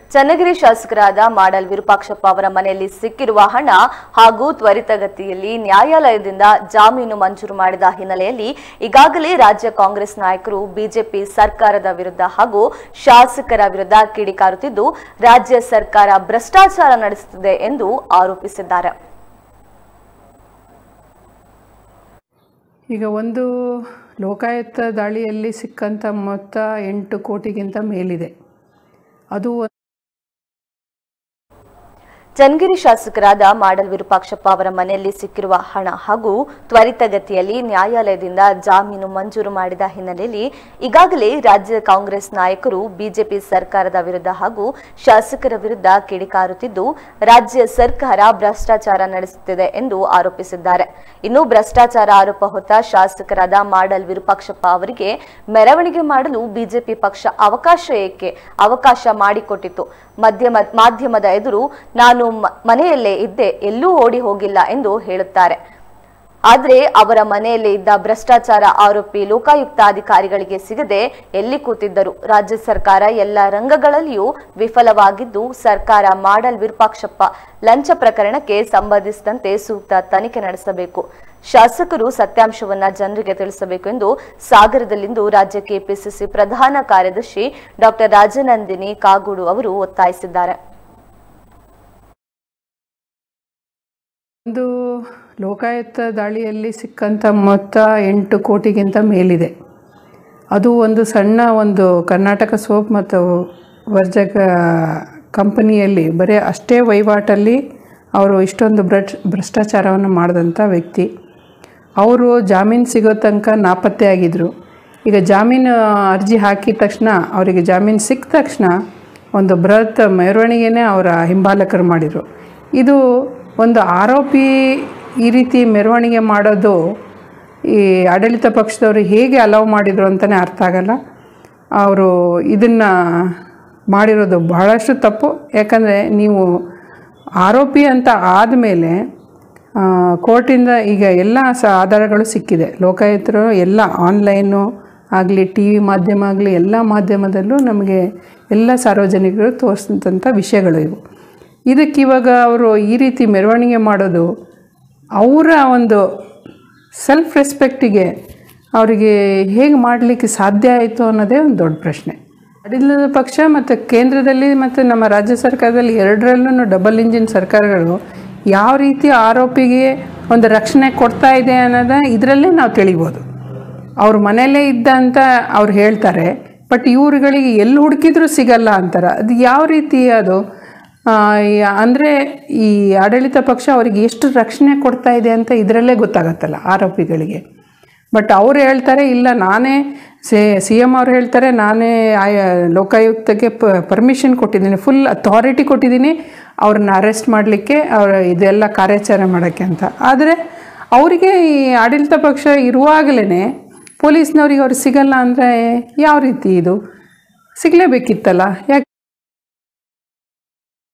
ಚನ್ನಗಿರಿ ಶಾಸಕರಾದ ಮಾಡಲ್ ವಿರೂಪಾಕ್ಷಪ್ಪ ಅವರ ಮನೆಯಲ್ಲಿ ಸಿಕ್ಕಿರುವ ಹಣ ಹಾಗೂ ತ್ವರಿತಗತಿಯಲ್ಲಿ ನ್ಯಾಯಾಲಯದಿಂದ ಜಾಮೀನು ಮಂಜೂರು ಮಾಡಿದ ಹಿನ್ನೆಲೆಯಲ್ಲಿ ಈಗಾಗಲೇ ರಾಜ್ಯ ಕಾಂಗ್ರೆಸ್ ನಾಯಕರು ಬಿಜೆಪಿ ಸರ್ಕಾರದ ವಿರುದ್ಧ ಹಾಗೂ ಶಾಸಕರ ವಿರುದ್ಧ ಕಿಡಿಕಾರುತ್ತಿದ್ದು ರಾಜ್ಯ ಸರ್ಕಾರ ಭ್ರಷ್ಟಾಚಾರ ನಡೆಸುತ್ತಿದೆ ಎಂದು ಆರೋಪಿಸಿದ್ದಾರೆ ಈಗ ಒಂದು ಲೋಕಾಯುಕ್ತ ದಾಳಿಯಲ್ಲಿ ಸಿಕ್ಕಂಥ ಮೊತ್ತ ಎಂಟು ಕೋಟಿಗಿಂತ ಮೇಲಿದೆ ಅದು ಚನ್ನಗಿರಿ ಶಾಸಕರಾದ ಮಾಡಲ್ ವಿರೂಪಾಕ್ಷಪ್ಪ ಅವರ ಮನೆಯಲ್ಲಿ ಸಿಕ್ಕಿರುವ ಹಣ ಹಾಗೂ ತ್ವರಿತಗತಿಯಲ್ಲಿ ನ್ಯಾಯಾಲಯದಿಂದ ಜಾಮೀನು ಮಂಜೂರು ಮಾಡಿದ ಹಿನ್ನೆಲೆಯಲ್ಲಿ ಈಗಾಗಲೇ ರಾಜ್ಯ ಕಾಂಗ್ರೆಸ್ ನಾಯಕರು ಬಿಜೆಪಿ ಸರ್ಕಾರದ ವಿರುದ್ಧ ಹಾಗೂ ಶಾಸಕರ ವಿರುದ್ಧ ಕಿಡಿಕಾರುತ್ತಿದ್ದು ರಾಜ್ಯ ಸರ್ಕಾರ ಭ್ರಷ್ಟಾಚಾರ ನಡೆಸುತ್ತಿದೆ ಎಂದು ಆರೋಪಿಸಿದ್ದಾರೆ ಇನ್ನು ಭ್ರಷ್ಟಾಚಾರ ಆರೋಪ ಹೊತ್ತ ಶಾಸಕರಾದ ಮಾಡಲ್ ವಿರೂಪಾಕ್ಷಪ್ಪ ಅವರಿಗೆ ಮೆರವಣಿಗೆ ಮಾಡಲು ಬಿಜೆಪಿ ಪಕ್ಷ ಅವಕಾಶ ಏಕೆ ಅವಕಾಶ ಮಾಡಿಕೊಟ್ಟಿತು ಮಧ್ಯಮ ಮಾಧ್ಯಮದ ಎದುರು ನಾನು ಮ- ಮನೆಯಲ್ಲೇ ಇದ್ದೆ ಎಲ್ಲೂ ಓಡಿ ಹೋಗಿಲ್ಲ ಎಂದು ಹೇಳುತ್ತಾರೆ ಆದ್ರೆ ಅವರ ಮನೆಯಲ್ಲೇ ಇದ್ದ ಭ್ರಷ್ಟಾಚಾರ ಆರೋಪಿ ಲೋಕಾಯುಕ್ತ ಅಧಿಕಾರಿಗಳಿಗೆ ಸಿಗದೆ ಎಲ್ಲಿ ಕೂತಿದ್ದರು ರಾಜ್ಯ ಸರ್ಕಾರ ಎಲ್ಲ ರಂಗಗಳಲ್ಲಿಯೂ ವಿಫಲವಾಗಿದ್ದು ಸರ್ಕಾರ ಮಾಡಲ್ ವಿರೂಪಾಕ್ಷಪ್ಪ ಲಂಚ ಪ್ರಕರಣಕ್ಕೆ ಸಂಬಂಧಿಸಿದಂತೆ ಸೂಕ್ತ ತನಿಖೆ ನಡೆಸಬೇಕು ಶಾಸಕರು ಸತ್ಯಾಂಶವನ್ನ ಜನರಿಗೆ ತಿಳಿಸಬೇಕು ಎಂದು ಸಾಗರದಲ್ಲಿಂದು ರಾಜ್ಯ ಕೆಪಿಸಿಸಿ ಪ್ರಧಾನ ಕಾರ್ಯದರ್ಶಿ ಡಾಕ್ಟರ್ ರಾಜನಂದಿನಿ ಕಾಗೋಡು ಅವರು ಒತ್ತಾಯಿಸಿದ್ದಾರೆ ಒಂದು ಲೋಕಾಯುಕ್ತ ದಾಳಿಯಲ್ಲಿ ಸಿಕ್ಕಂಥ ಮೊತ್ತ ಎಂಟು ಕೋಟಿಗಿಂತ ಮೇಲಿದೆ ಅದು ಒಂದು ಸಣ್ಣ ಒಂದು ಕರ್ನಾಟಕ ಸೋಪ್ ಮತ್ತು ವರ್ಜಕ ಕಂಪನಿಯಲ್ಲಿ ಬರೀ ಅಷ್ಟೇ ವಹಿವಾಟಲ್ಲಿ ಅವರು ಇಷ್ಟೊಂದು ಭ್ರಷ್ ಭ್ರಷ್ಟಾಚಾರವನ್ನು ಮಾಡಿದಂಥ ವ್ಯಕ್ತಿ ಅವರು ಜಾಮೀನು ಸಿಗೋ ತನಕ ನಾಪತ್ತೆ ಆಗಿದ್ದರು ಈಗ ಜಾಮೀನು ಅರ್ಜಿ ಹಾಕಿದ ತಕ್ಷಣ ಅವರಿಗೆ ಜಾಮೀನು ಸಿಕ್ಕ ತಕ್ಷಣ ಒಂದು ಬೃಹತ್ ಮೆರವಣಿಗೆನೇ ಅವರ ಹಿಂಬಾಲಕರು ಮಾಡಿದರು ಇದು ಒಂದು ಆರೋಪಿ ಈ ರೀತಿ ಮೆರವಣಿಗೆ ಮಾಡೋದು ಈ ಆಡಳಿತ ಪಕ್ಷದವರು ಹೇಗೆ ಅಲೌ ಮಾಡಿದರು ಅಂತಲೇ ಅರ್ಥ ಆಗಲ್ಲ ಅವರು ಇದನ್ನು ಮಾಡಿರೋದು ಬಹಳಷ್ಟು ತಪ್ಪು ಯಾಕಂದರೆ ನೀವು ಆರೋಪಿ ಅಂತ ಆದಮೇಲೆ ಕೋರ್ಟಿಂದ ಈಗ ಎಲ್ಲ ಸ ಆಧಾರಗಳು ಸಿಕ್ಕಿದೆ ಲೋಕಾಯುಕ್ತರು ಎಲ್ಲ ಆನ್ಲೈನು ಆಗಲಿ ಟಿ ವಿ ಮಾಧ್ಯಮ ಆಗಲಿ ಎಲ್ಲ ಮಾಧ್ಯಮದಲ್ಲೂ ನಮಗೆ ಎಲ್ಲ ಸಾರ್ವಜನಿಕರು ತೋರಿಸಿದಂಥ ವಿಷಯಗಳು ಇವು ಇದಕ್ಕೆ ಇವಾಗ ಅವರು ಈ ರೀತಿ ಮೆರವಣಿಗೆ ಮಾಡೋದು ಅವರ ಒಂದು ಸೆಲ್ಫ್ ರೆಸ್ಪೆಕ್ಟಿಗೆ ಅವರಿಗೆ ಹೇಗೆ ಮಾಡಲಿಕ್ಕೆ ಸಾಧ್ಯ ಆಯಿತು ಅನ್ನೋದೇ ಒಂದು ದೊಡ್ಡ ಪ್ರಶ್ನೆ ಆಡಳಿತ ಪಕ್ಷ ಮತ್ತು ಕೇಂದ್ರದಲ್ಲಿ ಮತ್ತು ನಮ್ಮ ರಾಜ್ಯ ಸರ್ಕಾರದಲ್ಲಿ ಎರಡರಲ್ಲೂ ಡಬಲ್ ಇಂಜಿನ್ ಸರ್ಕಾರಗಳು ಯಾವ ರೀತಿ ಆರೋಪಿಗೆ ಒಂದು ರಕ್ಷಣೆ ಕೊಡ್ತಾ ಇದೆ ಅನ್ನೋದ ಇದರಲ್ಲೇ ನಾವು ತಿಳಿಬೋದು ಅವ್ರ ಮನೆಯಲ್ಲೇ ಇದ್ದ ಅಂತ ಅವ್ರು ಹೇಳ್ತಾರೆ ಬಟ್ ಇವ್ರುಗಳಿಗೆ ಎಲ್ಲಿ ಹುಡುಕಿದ್ರೂ ಸಿಗಲ್ಲ ಅಂತಾರೆ ಅದು ಯಾವ ರೀತಿ ಅದು ಅಂದರೆ ಈ ಆಡಳಿತ ಪಕ್ಷ ಅವರಿಗೆ ಎಷ್ಟು ರಕ್ಷಣೆ ಕೊಡ್ತಾ ಇದೆ ಅಂತ ಇದರಲ್ಲೇ ಗೊತ್ತಾಗತ್ತಲ್ಲ ಆರೋಪಿಗಳಿಗೆ ಬಟ್ ಅವ್ರು ಹೇಳ್ತಾರೆ ಇಲ್ಲ ನಾನೇ ಸೇ ಸಿ ಎಮ್ ಅವ್ರು ಹೇಳ್ತಾರೆ ನಾನೇ ಆಯಾ ಲೋಕಾಯುಕ್ತಕ್ಕೆ ಪ ಪರ್ಮಿಷನ್ ಕೊಟ್ಟಿದ್ದೀನಿ ಫುಲ್ ಅಥಾರಿಟಿ ಕೊಟ್ಟಿದ್ದೀನಿ ಅವ್ರನ್ನ ಅರೆಸ್ಟ್ ಮಾಡಲಿಕ್ಕೆ ಅವ್ರ ಇದೆಲ್ಲ ಕಾರ್ಯಾಚರಣೆ ಮಾಡೋಕ್ಕೆ ಅಂತ ಆದರೆ ಅವರಿಗೆ ಈ ಆಡಳಿತ ಪಕ್ಷ ಇರುವಾಗಲೇ ಪೊಲೀಸ್ನವ್ರಿಗೆ ಅವ್ರು ಸಿಗಲ್ಲ ಅಂದರೆ ಯಾವ ರೀತಿ ಇದು ಸಿಗಲೇಬೇಕಿತ್ತಲ್ಲ ಯಾಕೆ